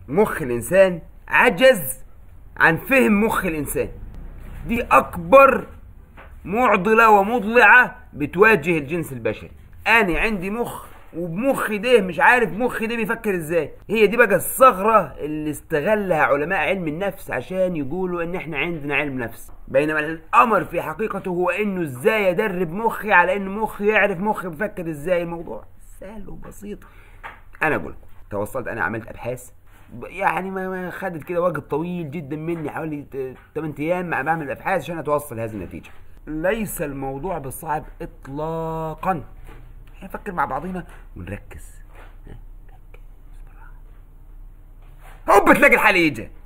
مخ الانسان عجز عن فهم مخ الانسان دي اكبر معضله ومضلعه بتواجه الجنس البشري انا عندي مخ وبمخي ده مش عارف مخي ده بيفكر ازاي هي دي بقى الثغره اللي استغلها علماء علم النفس عشان يقولوا ان احنا عندنا علم نفس بينما الامر في حقيقته هو انه ازاي ادرب مخي على ان مخي يعرف مخي بيفكر ازاي الموضوع سهل وبسيط انا اقول لكم توصلت انا عملت ابحاث يعني ما ما خدت كده وقت طويل جدا مني حوالي 8 ايام مع بعمل ابحاث عشان اتوصل هذه النتيجه ليس الموضوع بالصعب اطلاقا نفكر مع بعضينا ونركز ها؟ ركز بالراحة. هوب تلاقي الحل يجي